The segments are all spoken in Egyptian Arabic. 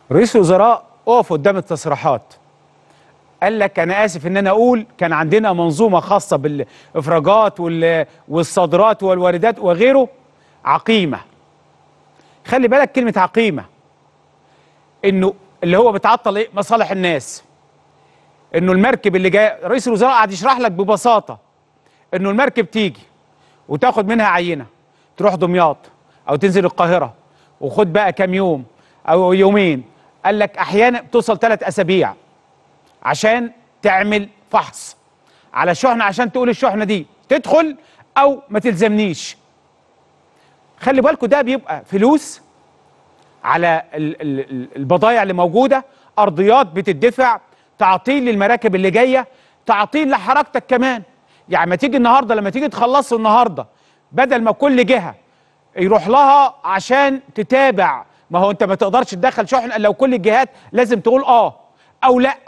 رئيس الوزراء وقف قدام التصريحات قال لك انا اسف ان انا اقول كان عندنا منظومه خاصه بالافراجات وال- والصادرات والواردات وغيره عقيمه خلي بالك كلمه عقيمه انه اللي هو بتعطل ايه مصالح الناس انه المركب اللي جاي رئيس الوزراء قعد يشرح لك ببساطه انه المركب تيجي وتاخد منها عينه تروح دمياط او تنزل القاهره وخد بقى كام يوم او يومين قال لك احيانا بتوصل ثلاث اسابيع عشان تعمل فحص على شحنه عشان تقول الشحنه دي تدخل او ما تلزمنيش خلي بالكوا ده بيبقى فلوس على ال- ال- ال- البضائع اللي موجوده ارضيات بتدفع تعطيل للمراكب اللي جايه تعطيل لحركتك كمان يعني ما تيجي النهارده لما تيجي تخلصه النهارده بدل ما كل جهه يروح لها عشان تتابع ما هو انت ما تقدرش تدخل شحن الا لو كل الجهات لازم تقول اه او لا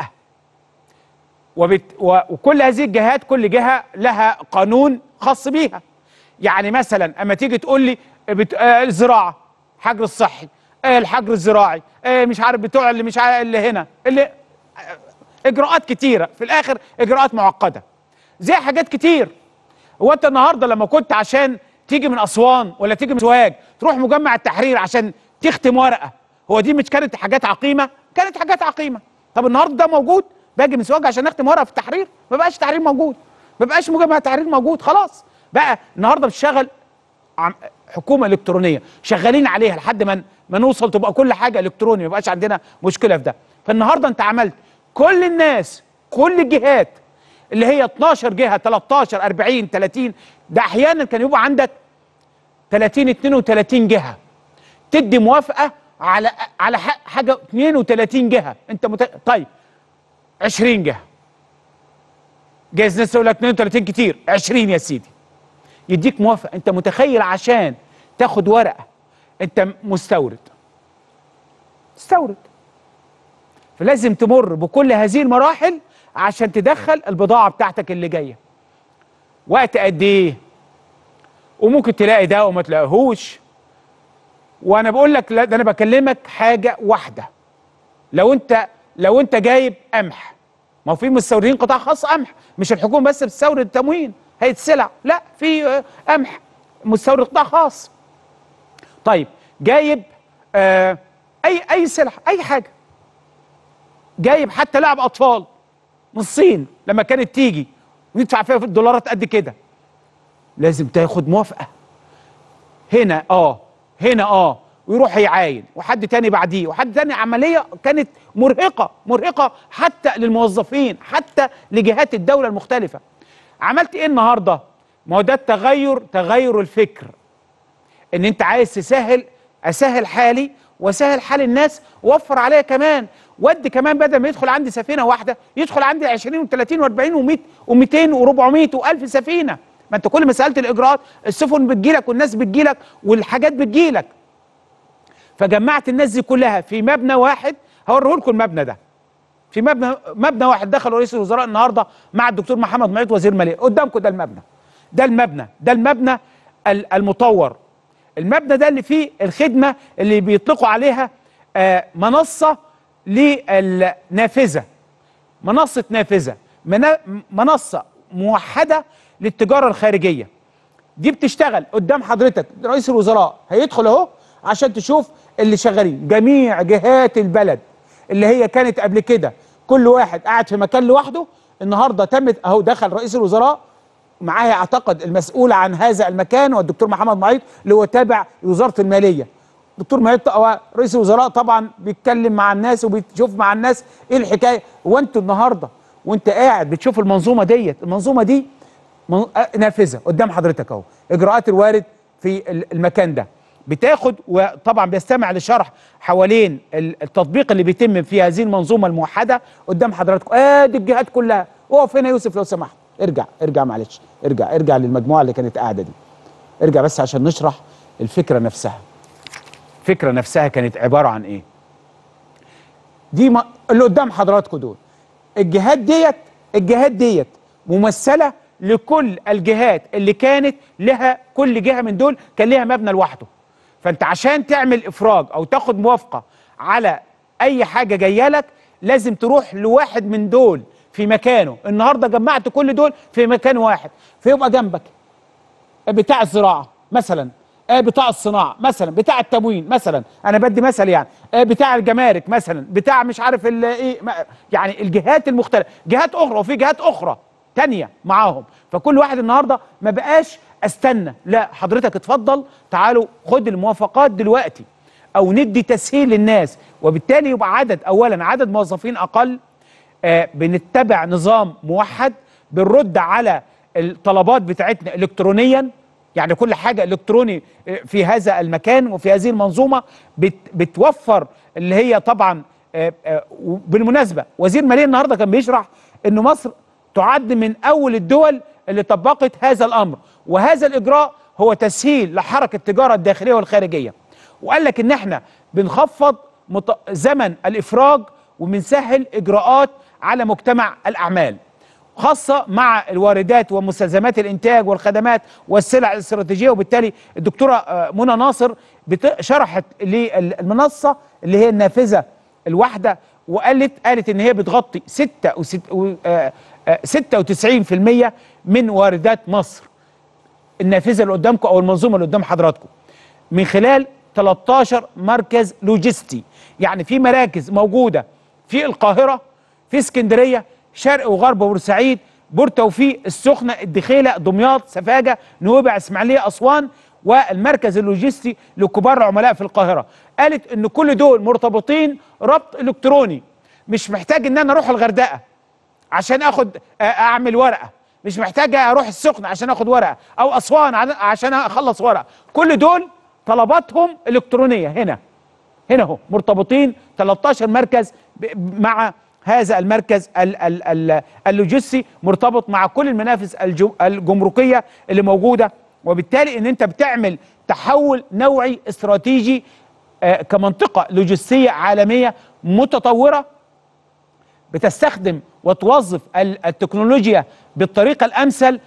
وبت... و... وكل هذه الجهات كل جهه لها قانون خاص بيها يعني مثلا اما تيجي تقول لي بت... آه الزراعه حجر الصحي آه الحجر الزراعي آه مش عارف بتوع اللي مش عارف اللي هنا اللي آه اجراءات كتيره في الاخر اجراءات معقده زي حاجات كتير هو انت النهارده لما كنت عشان تيجي من اسوان ولا تيجي من سوهاج تروح مجمع التحرير عشان تختم ورقه هو دي مش كانت حاجات عقيمه كانت حاجات عقيمه طب النهارده ده موجود باجي من سوهاج عشان اختم ورقه في التحرير ما بقاش تحرير موجود ما بقاش مجمع التحرير موجود خلاص بقى النهارده بتشتغل عم- حكومه الكترونيه شغالين عليها لحد ما ما نوصل تبقى كل حاجه الكتروني ما يبقاش عندنا مشكله في ده فالنهارده انت عملت كل الناس كل الجهات اللي هي 12 جهه 13 40 30 ده احيانا كان يبقى عندك 30 32 جهه تدي موافقه على على ح- حاجه 32 جهه انت مت... طيب 20 جهه جايز ناس تقول لك 32 كتير 20 يا سيدي يديك موافقه انت متخيل عشان تاخد ورقه انت مستورد مستورد فلازم تمر بكل هذه المراحل عشان تدخل البضاعه بتاعتك اللي جايه وقت قد ايه وممكن تلاقي ده وما تلاقيهوش وانا بقول لك لا ده انا بكلمك حاجه واحده لو انت لو انت جايب قمح ما هو في مستوردين قطاع خاص قمح مش الحكومه بس بتستورد التموين هي السلع لا في آه، قمح مستورد قطاع خاص طيب جايب آه اي اي سلع اي حاجه جايب حتى لعب اطفال من الصين لما كانت تيجي وندفع فيها في الدولارات قد كده لازم تاخد موافقه هنا اه هنا اه ويروح يعاين وحد تاني بعديه وحد تاني عمليه كانت مرهقه مرهقه حتى للموظفين حتى لجهات الدوله المختلفه عملت ايه النهارده ما هو ده التغير تغير الفكر ان انت عايز تسهل اسهل حالي واسهل حال الناس ووفر عليا كمان ودي كمان بدل ما يدخل عندي سفينه واحده يدخل عندي 20 و30 و40 و100 و200 و400 و1000 سفينه ما انت كل ما سالت الاجراءات السفن بتجيلك والناس بتجيلك والحاجات بتجيلك فجمعت الناس دي كلها في مبنى واحد هوريه لكم المبنى ده في مبنى مبنى واحد دخل رئيس الوزراء النهارده مع الدكتور محمد معيط وزير الماليه قدامكم ده المبنى ده المبنى ده المبنى ال- المطور المبنى ده اللي فيه الخدمه اللي بيطلقوا عليها آه، منصه للنافذه منصه نافذه منا- منصه موحده للتجاره الخارجيه دي بتشتغل قدام حضرتك رئيس الوزراء هيدخل اهو عشان تشوف اللي شغالين جميع جهات البلد اللي هي كانت قبل كده كل واحد قاعد في مكان لوحده النهارده تمت اهو دخل رئيس الوزراء معاه اعتقد المسؤول عن هذا المكان والدكتور محمد معيط اللي هو تابع وزاره الماليه دكتور معيط هو رئيس الوزراء طبعا بيتكلم مع الناس وبيشوف مع الناس ايه الحكايه وانتوا النهارده وانت قاعد بتشوف المنظومه ديت المنظومه دي من- آه، نافذه قدام حضرتك اهو اجراءات الوارد في ال- المكان ده بتاخد وطبعا بيستمع لشرح حوالين ال- التطبيق اللي بيتم في هذه المنظومه الموحده قدام حضراتكم ادي الجهات كلها اقف هنا يا يوسف لو سمحت ارجع ارجع معلش ارجع ارجع للمجموعه اللي كانت قاعده دي ارجع بس عشان نشرح الفكره نفسها الفكره نفسها كانت عباره عن ايه دي ما اللي قدام حضراتكم دول الجهات ديت الجهات ديت ممثله لكل الجهات اللي كانت لها كل جهه من دول كان لها مبنى لوحده فانت عشان تعمل افراج او تاخد موافقه على اي حاجه جايه لك لازم تروح لواحد من دول في مكانه النهارده جمعت كل دول في مكان واحد فيبقى جنبك بتاع الزراعه مثلا آه، بتاع الصناعه مثلا بتاع التموين مثلا انا بدي مثل يعني آه، بتاع الجمارك مثلا بتاع مش عارف ال- ايه ما- يعني الجهات المختلفه جهات اخرى وفي جهات اخرى تانية معاهم فكل واحد النهارده ما بقاش استنى لا حضرتك اتفضل تعالوا خد الموافقات دلوقتي او ندي تسهيل للناس وبالتالي يبقى عدد اولا عدد موظفين اقل آه، بنتبع نظام موحد بنرد على الطلبات بتاعتنا الكترونيا يعني كل حاجه الكتروني آه، في هذا المكان وفي هذه المنظومه بت بتوفر اللي هي طبعا آه، آه، وبالمناسبه وزير الماليه النهارده كان بيشرح ان مصر تعد من اول الدول اللي طبقت هذا الامر وهذا الاجراء هو تسهيل لحركه التجاره الداخليه والخارجيه وقال لك ان احنا بنخفض مت... زمن الافراج وبنسهل اجراءات على مجتمع الاعمال خاصه مع الواردات ومستلزمات الانتاج والخدمات والسلع الاستراتيجيه وبالتالي الدكتوره آه، منى ناصر بت... شرحت للمنصه اللي هي النافذه الواحده وقالت قالت ان هي بتغطي 6 وست... و... آه، آه، 96% من واردات مصر النافذه اللي قدامكم او المنظومه اللي قدام حضراتكم من خلال 13 مركز لوجستي يعني في مراكز موجوده في القاهره في اسكندريه شرق وغرب بورسعيد بور توفيق السخنه الدخيله دمياط سفاجه نويبع اسماعيليه اسوان والمركز اللوجستي لكبار العملاء في القاهره قالت ان كل دول مرتبطين ربط الكتروني مش محتاج ان انا اروح الغردقه عشان اخد آه، اعمل ورقه مش محتاج اروح السخنه عشان اخد ورقه او اسوان ع- عشان اخلص ورقه كل دول طلباتهم الكترونيه هنا هنا اهو مرتبطين 13 مركز ب- مع هذا المركز ال- ال- ال- اللوجستي مرتبط مع كل المنافذ الجو- الجمركيه اللي موجوده وبالتالي ان انت بتعمل تحول نوعي استراتيجي آه، كمنطقه لوجستيه عالميه متطوره بتستخدم وتوظف ال- التكنولوجيا بالطريقه الامثل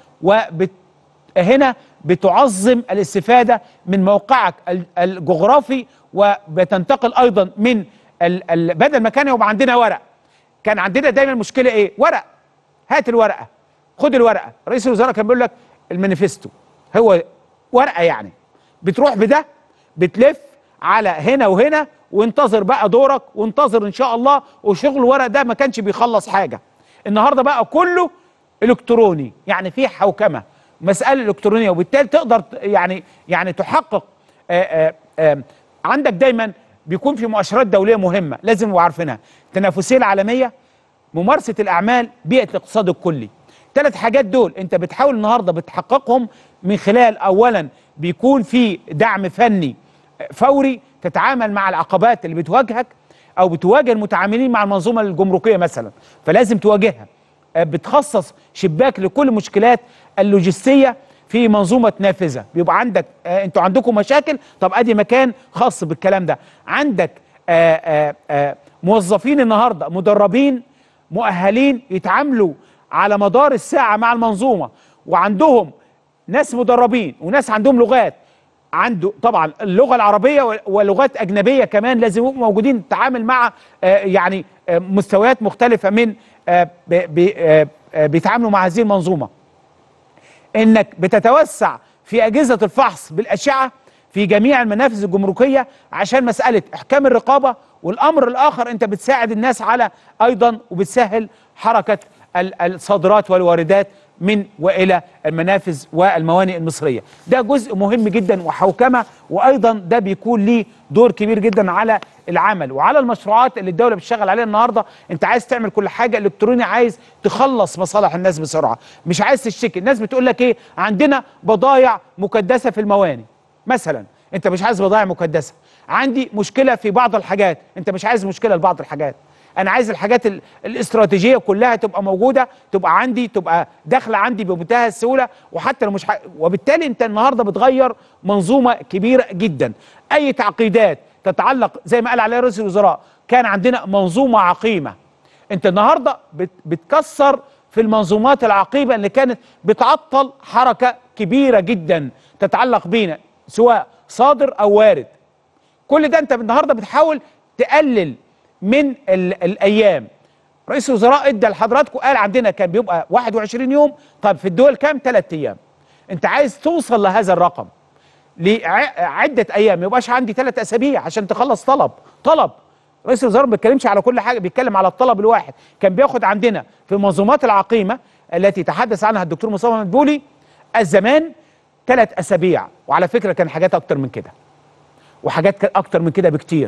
وهنا بتعظم الاستفاده من موقعك ال- الجغرافي وبتنتقل ايضا من ال- ال- بدل ما كان يبقى عندنا ورق كان عندنا دايما المشكله ايه ورق هات الورقه خد الورقه رئيس الوزراء كان بيقول لك المانيفستو هو ورقه يعني بتروح بده بتلف على هنا وهنا وانتظر بقى دورك وانتظر ان شاء الله وشغل الورق ده ما كانش بيخلص حاجه النهارده بقى كله الكتروني يعني في حوكمه مساله الكترونيه وبالتالي تقدر ت- يعني يعني تحقق آآ آآ آآ عندك دايما بيكون في مؤشرات دوليه مهمه لازم نبقى عارفينها التنافسيه العالميه ممارسه الاعمال بيئه الاقتصاد الكلي ثلاث حاجات دول انت بتحاول النهارده بتحققهم من خلال اولا بيكون في دعم فني فوري تتعامل مع العقبات اللي بتواجهك او بتواجه المتعاملين مع المنظومه الجمركيه مثلا فلازم تواجهها آه، بتخصص شباك لكل مشكلات اللوجستيه في منظومه نافذه بيبقى عندك آه انتوا عندكم مشاكل طب ادي مكان خاص بالكلام ده عندك آه آه آه موظفين النهارده مدربين مؤهلين يتعاملوا على مدار الساعه مع المنظومه وعندهم ناس مدربين وناس عندهم لغات عنده طبعا اللغه العربيه و- ولغات اجنبيه كمان لازم يبقوا موجودين تتعامل مع آه، يعني آه، مستويات مختلفه من آه، ب- ب- آه، آه، بيتعاملوا مع هذه المنظومه انك بتتوسع في اجهزه الفحص بالاشعه في جميع المنافذ الجمركيه عشان مساله احكام الرقابه والامر الاخر انت بتساعد الناس على ايضا وبتسهل حركه ال- الصادرات والواردات من والى المنافذ والموانئ المصريه ده جزء مهم جدا وحوكمه وايضا ده بيكون ليه دور كبير جدا على العمل وعلى المشروعات اللي الدوله بتشتغل عليها النهارده انت عايز تعمل كل حاجه الكتروني عايز تخلص مصالح الناس بسرعه مش عايز تشتكي الناس بتقول لك ايه عندنا بضايع مكدسه في الموانئ مثلا انت مش عايز بضائع مكدسه عندي مشكله في بعض الحاجات انت مش عايز مشكله لبعض الحاجات انا عايز الحاجات ال- الاستراتيجيه كلها تبقى موجوده تبقى عندي تبقى داخله عندي بمنتهى السهوله وحتى لو مش ح... وبالتالي انت النهارده بتغير منظومه كبيره جدا اي تعقيدات تتعلق زي ما قال عليها رئيس الوزراء كان عندنا منظومه عقيمه انت النهارده بت... بتكسر في المنظومات العقيمه اللي كانت بتعطل حركه كبيره جدا تتعلق بينا سواء صادر او وارد كل ده انت النهارده بتحاول تقلل من ال الايام رئيس الوزراء ادى لحضراتكم قال عندنا كان بيبقى 21 يوم طب في الدول كام ثلاث ايام انت عايز توصل لهذا الرقم لعده ايام ما يبقاش عندي ثلاث اسابيع عشان تخلص طلب طلب رئيس الوزراء ما بيتكلمش على كل حاجه بيتكلم على الطلب الواحد كان بياخد عندنا في المنظومات العقيمه التي تحدث عنها الدكتور مصطفى مدبولي الزمان ثلاث اسابيع وعلى فكره كان حاجات اكتر من كده وحاجات ك- اكتر من كده بكتير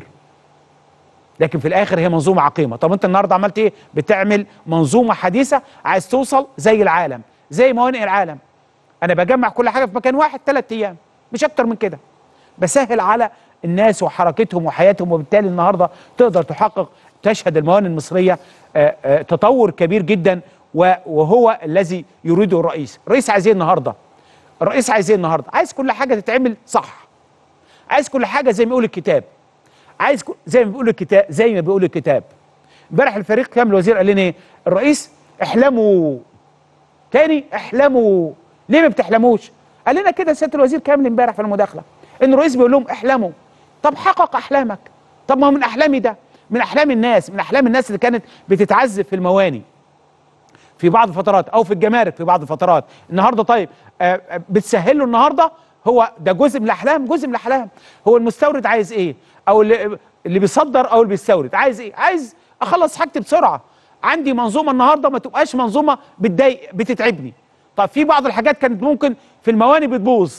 لكن في الاخر هي منظومه عقيمه طب انت النهارده عملت ايه بتعمل منظومه حديثه عايز توصل زي العالم زي موانئ العالم انا بجمع كل حاجه في مكان واحد ثلاث ايام مش اكتر من كده بسهل على الناس وحركتهم وحياتهم وبالتالي النهارده تقدر تحقق تشهد الموانئ المصريه آه، آه، تطور كبير جدا و- وهو الذي يريده الرئيس الرئيس عايز ايه النهارده الرئيس عايز ايه النهارده عايز كل حاجه تتعمل صح عايز كل حاجه زي ما يقول الكتاب عايز كل- زي ما بيقول الكتاب زي ما بيقول الكتاب امبارح الفريق كامل الوزير قال لنا ايه الرئيس احلموا تاني احلموا ليه ما بتحلموش قال لنا كده سياده الوزير كامل امبارح في المداخله ان الرئيس بيقول لهم احلموا طب حقق احلامك طب ما هو من احلامي ده من احلام الناس من احلام الناس اللي كانت بتتعذب في المواني في بعض الفترات او في الجمارك في بعض الفترات النهارده طيب آه، آه، بتسهل له النهارده هو ده جزء من الاحلام جزء من الاحلام هو المستورد عايز ايه او اللي, اللي بيصدر او اللي بيستورد عايز ايه عايز اخلص حاجتي بسرعه عندي منظومه النهارده ما تبقاش منظومه بتضايق بتتعبني طب في بعض الحاجات كانت ممكن في المواني بتبوظ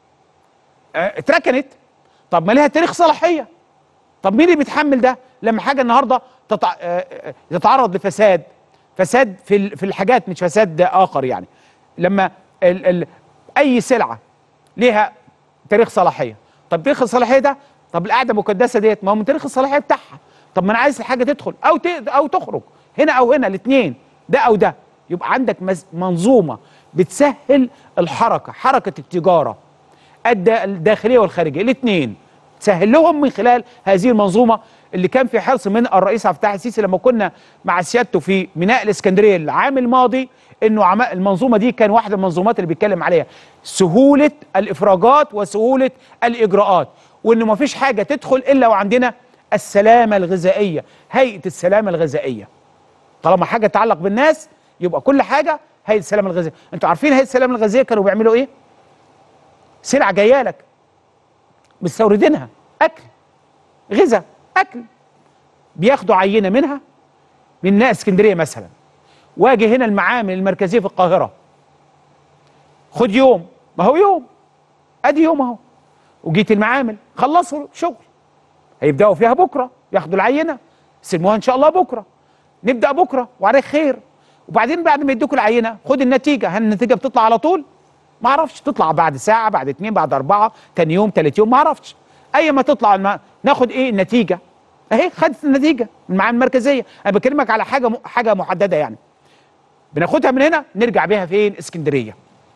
آه، اتركنت طب ما ليها تاريخ صلاحيه طب مين اللي بيتحمل ده لما حاجه النهارده تتع... آه، آه، تتعرض لفساد فساد في ال- في الحاجات مش فساد اخر يعني لما ال... ال... اي سلعه ليها تاريخ صلاحيه طب تاريخ الصلاحيه ده طب القاعده المقدسه ديت ما هو من تاريخ الصلاحيه بتاعها طب ما انا عايز الحاجه تدخل او ت... او تخرج هنا او هنا الاثنين ده او ده يبقى عندك مز... منظومه بتسهل الحركه حركه التجاره الد- الداخليه والخارجيه الاثنين تسهل لهم من خلال هذه المنظومه اللي كان في حرص من الرئيس عبد الفتاح السيسي لما كنا مع سيادته في ميناء الاسكندريه العام الماضي انه عم- المنظومه دي كان واحده من المنظومات اللي بيتكلم عليها سهوله الافراجات وسهوله الاجراءات وانه ما فيش حاجه تدخل الا وعندنا السلامه الغذائيه هيئه السلامه الغذائيه طالما حاجه تتعلق بالناس يبقى كل حاجه هيئه السلامه الغذائيه انتوا عارفين هيئه السلامه الغذائيه كانوا بيعملوا ايه سلعه جايه لك مستوردينها اكل غذاء اكل بياخدوا عينه منها من ميناء اسكندريه مثلا واجي هنا المعامل المركزيه في القاهره خد يوم ما هو يوم ادي يوم اهو وجيت المعامل خلصوا شغل هيبداوا فيها بكره ياخدوا العينه يسلموها ان شاء الله بكره نبدا بكره وعليك خير وبعدين بعد ما يدوك العينه خد النتيجه هل النتيجه بتطلع على طول ما اعرفش تطلع بعد ساعه بعد اتنين بعد اربعه تاني يوم تالت يوم ما اعرفش اي ما تطلع الم... ناخد ايه النتيجه اهي خدت النتيجه من المعامل المركزيه انا بكلمك على حاجه م... حاجه محدده يعني بناخدها من هنا نرجع بيها فين اسكندريه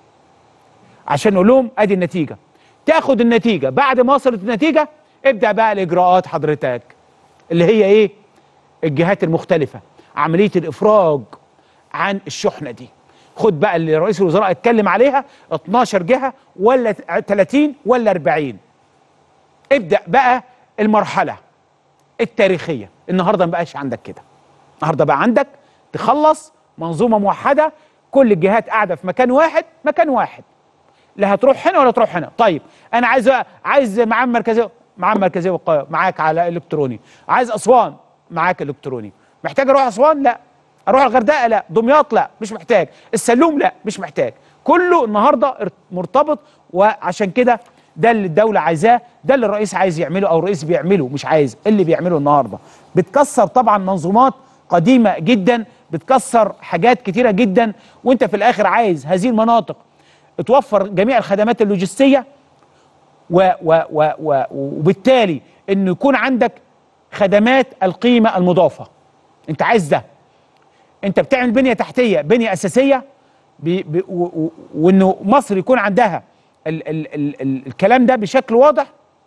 عشان نقول لهم ادي النتيجه تاخد النتيجه بعد ما وصلت النتيجه ابدا بقى الاجراءات حضرتك اللي هي ايه الجهات المختلفه عمليه الافراج عن الشحنه دي خد بقى اللي رئيس الوزراء اتكلم عليها 12 جهه ولا 30 ولا 40 ابدا بقى المرحله التاريخيه النهارده ما بقاش عندك كده النهارده بقى عندك تخلص منظومه موحده كل الجهات قاعده في مكان واحد مكان واحد لا هتروح هنا ولا تروح هنا طيب انا عايز عايز معام مركزيه معام مركزيه والقاهره معاك على الكتروني عايز اسوان معاك الكتروني محتاج اروح اسوان لا اروح الغردقه لا دمياط لا مش محتاج السلوم لا مش محتاج كله النهارده ارت- مرتبط وعشان كده ده اللي الدوله عايزاه ده اللي الرئيس عايز يعمله او الرئيس بيعمله مش عايز اللي بيعمله النهارده بتكسر طبعا منظومات قديمه جدا بتكسر حاجات كتيره جدا وانت في الاخر عايز هذه المناطق توفر جميع الخدمات اللوجستيه و و و و وبالتالي انه يكون عندك خدمات القيمه المضافه انت عايز ده انت بتعمل بنيه تحتيه بنيه اساسيه بي بي و- و- وانه مصر يكون عندها ال ال ال ال الكلام ده بشكل واضح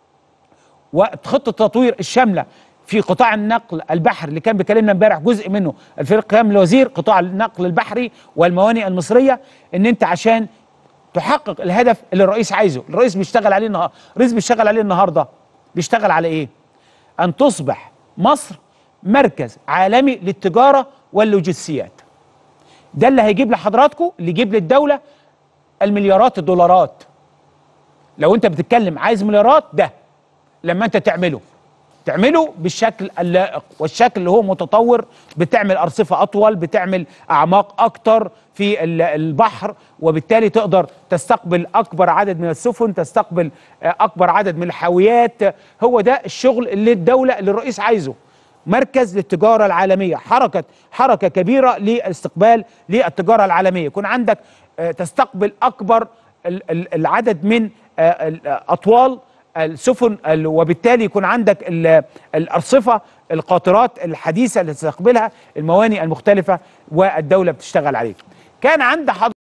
وخطه التطوير الشامله في قطاع النقل البحري اللي كان بيكلمنا امبارح جزء منه الفريق كامل الوزير قطاع النقل البحري والموانئ المصريه ان انت عشان تحقق الهدف اللي الرئيس عايزه الرئيس بيشتغل عليه النهارده الرئيس بيشتغل عليه النهارده بيشتغل على ايه ان تصبح مصر مركز عالمي للتجاره واللوجستيات ده اللي هيجيب لحضراتكم اللي يجيب للدوله المليارات الدولارات لو انت بتتكلم عايز مليارات ده لما انت تعمله تعمله بالشكل اللائق والشكل اللي هو متطور بتعمل ارصفه اطول بتعمل اعماق اكتر في ال- البحر وبالتالي تقدر تستقبل اكبر عدد من السفن تستقبل آه، اكبر عدد من الحاويات هو ده الشغل اللي الدوله اللي الرئيس عايزه مركز للتجاره العالميه حركه حركه كبيره لاستقبال للتجاره العالميه يكون عندك آه، تستقبل اكبر ال- ال- العدد من آه، ال- آه، اطوال السفن ال- وبالتالي يكون عندك ال- الارصفه القاطرات الحديثه اللي تستقبلها الموانئ المختلفه والدوله بتشتغل عليه كان عند حضرتك